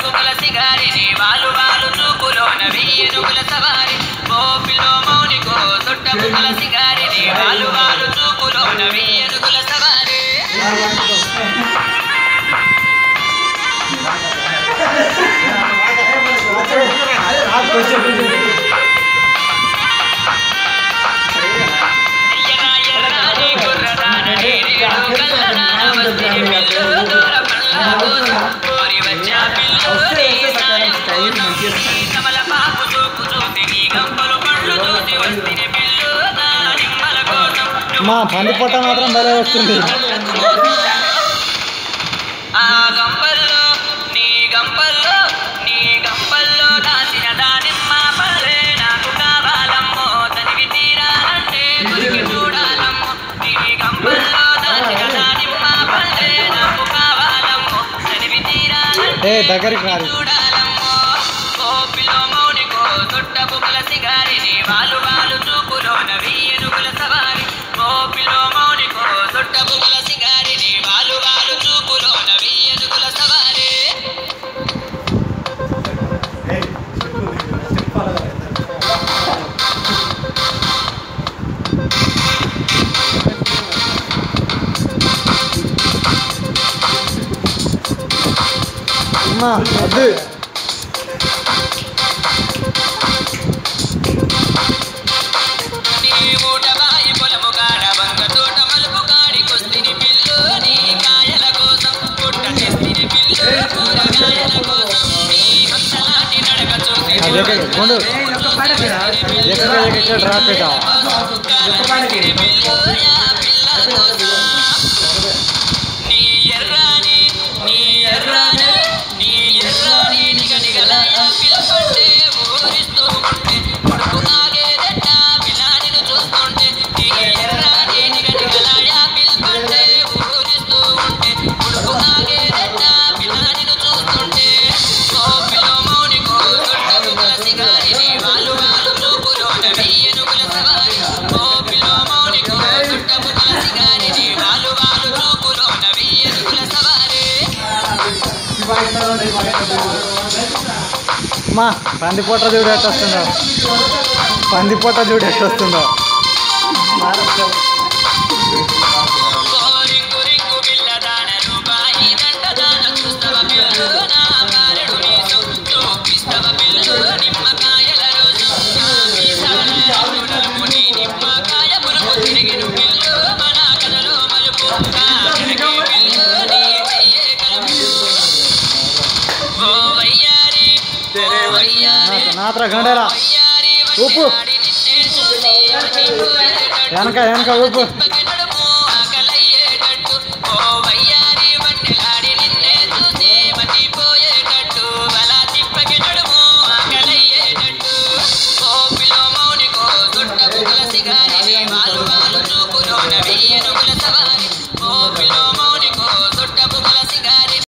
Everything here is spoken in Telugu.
బుకల సిగారిని వాలు వాలు చూపులోన వెయ్యనుగుల సవారి గోపిలో మౌనికో తొట్ట బుకల సిగారిని వాలు వాలు చూపులోన వెయ్యనుగుల సవారి ఎర్రా ఎర్రాని గుర్రదాన నేరేడు కల్లదాన వస్తిని పిల్లు దూర పళ్ళ కోసం కోరి వచ్చా పిల్లు నీ సాయం కోసం నీ కమల పాపు చూపు చూసి నీ గంపలు పళ్ళు చూసి వస్తిని పిల్లు నా నిమ్మల కోసం మా పంది పొట్ట మాత్రం భలే వస్తుంది ఆ గంపల్లో నీ గంపల్లో నీ గంపల్లో దాచిన దానిమ్మ పల్లె నాకు కావాలమ్మో తనివి తీరాలంటే కొరికి చూడాలమ్మో నీ గంపల్లో దాచిన దానిమ్మ పల్లె నాకు కావాలమ్మో తనివి తీరాలంటే ఏ దగ్గరికి రాదు చూడాలమ్మో కోపిలో మౌనికో తొట్ట బుకల సిగారిని వాలు వాలు చూపులోన వెయ్యనుగుల సవారి కోపిలో మౌనికో తొట్ట బుకల సిగారిని వాలు వాలు చూపులోన వెయ్యనుగుల సవారి అమ్మా వద్దు నీ ఊట బాయి పొలము కాడ బంక తోట మలుపు కాడి కొస్తిని పిల్లు నీ కాయల కోసం పుట్ట తెస్తిని పిల్లు కూరగాయల కోసం నీ హంసలాంటి నడక చూసి అది ఎక్కడ కొండు ఎక్కడ ఎక్కడ డ్రాప్ పెట్టా కాలకిరి పిల్లు యా పిల్ల కోసం నీ ఎర్రాని నీ ఎర్రాని నీ ఎర్రాని నిగ నిగలాయ పిల్పంటే ఊరిస్తూ ఉంటే కొడుకు ఆగేదెట్ట పిల్లాడిని చూస్తుంటే నీ ఎర్రాని నిగ నిగలాయ పిల్పంటే ఊరిస్తూ ఉంటే కొడుకు ఆగేదెట్ట పిల్లాడిని చూస్తుంటే కోపిలో మౌనికో తొట్ట బుకల సిగారిని వాలు వాలు చూపులోన వెయ్యనుగుల సవారి కోపిలో మౌనికో తొట్ట బుకల సిగారిని వాలు వాలు చూపులోన వెయ్యనుగుల సవారి మా పంది పొట్ట చూడు ఎట్ట వస్తుందో పంది పొట్ట చూడు ఎట్ట వస్తుందో రింగు రింగు బిల్లదాన రూపాయి దండదాన చూస్తవ పిల్లు నా మారడు నీసు చూపిస్తవ పిల్లు నిమ్మకాయల రోజు నా మీసాల రంగునలుపు నీ నిమ్మకాయ పులుపు తిరిగిను పిల్లు మన కథలో మలుపు కాకినకి పిల్లు నీ చెయ్యే కలుపు ఓ వయ్యారి ఓ వయ్యారి నాత్ర గండేరా వయ్యారి ఊపు. వయ్యారి నిన్నే చూసి మతిపోయేటట్టు వెనక వెనక ఊపు చిప్పకి